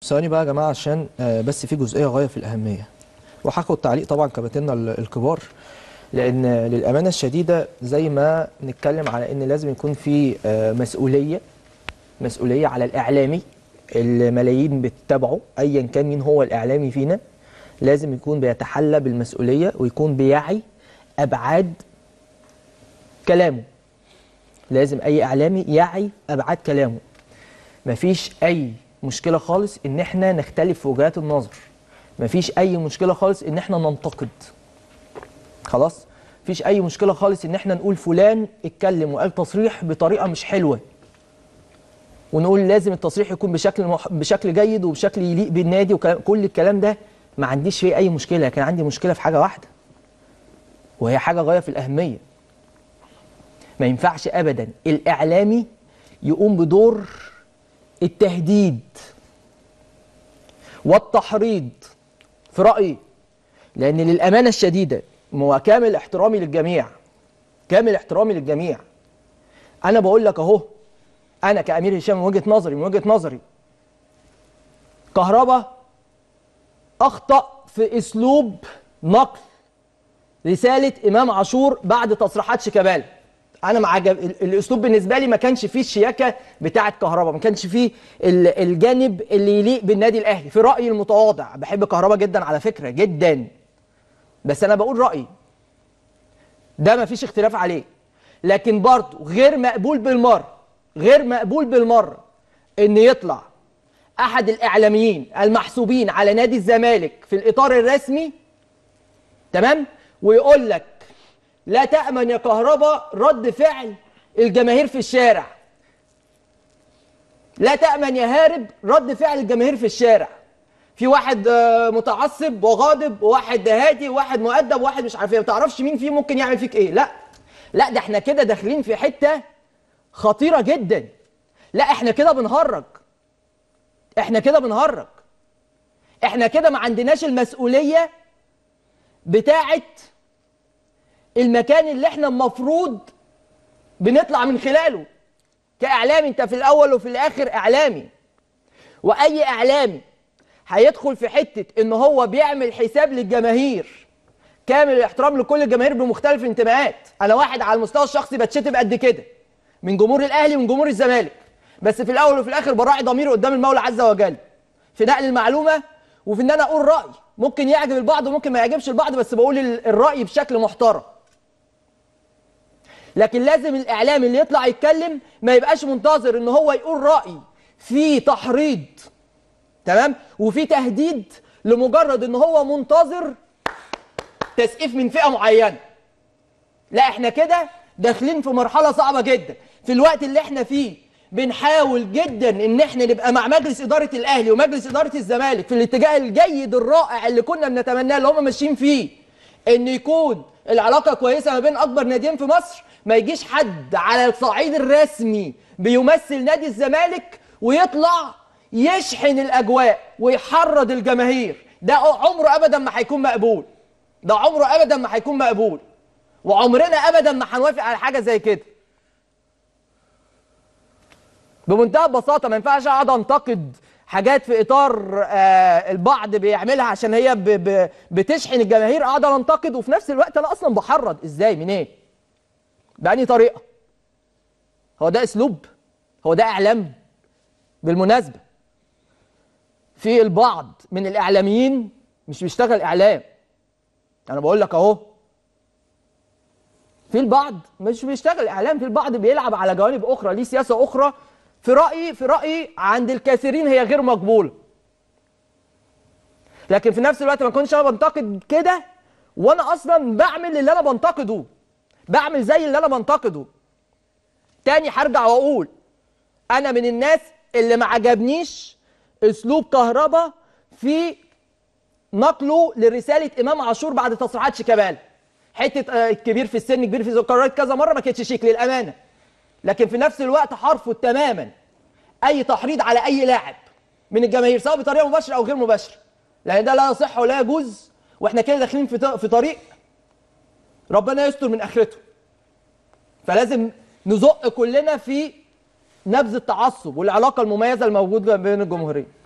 ثواني بقى يا جماعه عشان آه، بس في جزئيه غايه في الاهميه وهاخد تعليق طبعا كباتننا ال- الكبار لان للامانه الشديده زي ما نتكلم على ان لازم يكون في آه، مسؤوليه مسؤوليه على الاعلامي اللي ملايين بتتابعه ايا كان مين هو الاعلامي فينا لازم يكون بيتحلى بالمسؤوليه ويكون بيعي ابعاد كلامه لازم اي اعلامي يعي ابعاد كلامه مفيش اي مشكله خالص ان احنا نختلف في وجهات النظر مفيش اي مشكله خالص ان احنا ننتقد خلاص مفيش اي مشكله خالص ان احنا نقول فلان اتكلم وقال تصريح بطريقه مش حلوه ونقول لازم التصريح يكون بشكل مح... بشكل جيد وبشكل يليق بالنادي وكل الكلام ده ما عنديش فيه اي مشكله لكن عندي مشكله في حاجه واحده وهي حاجه غايه في الاهميه ما ينفعش ابدا الاعلامي يقوم بدور التهديد والتحريض في رايي لان للامانه الشديده وكامل احترامي للجميع كامل احترامي للجميع انا بقول لك اهو انا كامير هشام من وجهه نظري من وجهه نظري كهربا اخطا في اسلوب نقل رساله امام عاشور بعد تصريحات شيكابالا انا مع جب... ال- الاسلوب بالنسبه لي ما كانش فيه الشياكه بتاعه كهربا ما كانش فيه ال- الجانب اللي يليق بالنادي الاهلي في رايي المتواضع بحب كهربا جدا على فكره جدا بس انا بقول رايي ده ما فيش اختلاف عليه لكن برضه غير مقبول بالمره غير مقبول بالمره ان يطلع احد الاعلاميين المحسوبين على نادي الزمالك في الاطار الرسمي تمام ويقول لك لا تأمن يا كهربا رد فعل الجماهير في الشارع لا تأمن يا هارب رد فعل الجماهير في الشارع في واحد آه، متعصب وغاضب وواحد هادي وواحد مؤدب وواحد مش عارف ايه ما تعرفش مين فيه ممكن يعمل فيك ايه لا لا ده احنا كده داخلين في حتة خطيرة جدا لا احنا كده بنهرج احنا كده بنهرج احنا كده ما عندناش المسؤولية بتاعت المكان اللي احنا المفروض بنطلع من خلاله كاعلامي انت في الاول وفي الاخر اعلامي واي اعلامي هيدخل في حته ان هو بيعمل حساب للجماهير كامل الاحترام لكل الجماهير بمختلف الانتماءات انا واحد على المستوى الشخصي بتشتم قد كده من جمهور الاهلي ومن جمهور الزمالك بس في الاول وفي الاخر براعي ضميري قدام المولى عز وجل في نقل المعلومه وفي ان انا اقول راي ممكن يعجب البعض وممكن ما يعجبش البعض بس بقول ال- الراي بشكل محترم لكن لازم الاعلام اللي يطلع يتكلم ما يبقاش منتظر ان هو يقول راي في تحريض تمام وفي تهديد لمجرد ان هو منتظر تسقيف من فئه معينه لا احنا كده داخلين في مرحله صعبه جدا في الوقت اللي احنا فيه بنحاول جدا ان احنا نبقى مع مجلس اداره الاهلي ومجلس اداره الزمالك في الاتجاه الجيد الرائع اللي كنا بنتمناه اللي هم ماشيين فيه ان يكون العلاقه كويسه ما بين اكبر ناديين في مصر ما يجيش حد على الصعيد الرسمي بيمثل نادي الزمالك ويطلع يشحن الاجواء ويحرض الجماهير ده عمره ابدا ما هيكون مقبول ده عمره ابدا ما هيكون مقبول وعمرنا ابدا ما هنوافق على حاجه زي كده بمنتهى البساطه ما ينفعش اقعد انتقد حاجات في اطار آه البعض بيعملها عشان هي ب ب بتشحن الجماهير اقعد انتقد وفي نفس الوقت انا اصلا بحرض ازاي منين إيه؟ بأني طريقه هو ده اسلوب هو ده اعلام بالمناسبه في البعض من الاعلاميين مش بيشتغل اعلام انا بقول لك اهو في البعض مش بيشتغل اعلام في البعض بيلعب على جوانب اخرى ليه سياسه اخرى في رايي في رايي عند الكثيرين هي غير مقبوله لكن في نفس الوقت ما كنتش انا بنتقد كده وانا اصلا بعمل اللي انا بنتقده بعمل زي اللي انا بنتقده تاني هرجع واقول انا من الناس اللي ما عجبنيش اسلوب كهربا في نقله لرساله امام عاشور بعد تصريحات شيكابالا حته آه، كبير في السن كبير في الزن قررت كذا مره ما كانتش شيك للامانه لكن في نفس الوقت هرفض تماما اي تحريض على اي لاعب من الجماهير سواء بطريقه مباشره او غير مباشره لان ده لا يصح ولا يجوز واحنا كده داخلين في ط- في طريق ربنا يستر من اخرته فلازم نزق كلنا في نبذ التعصب والعلاقه المميزه الموجوده بين الجمهورين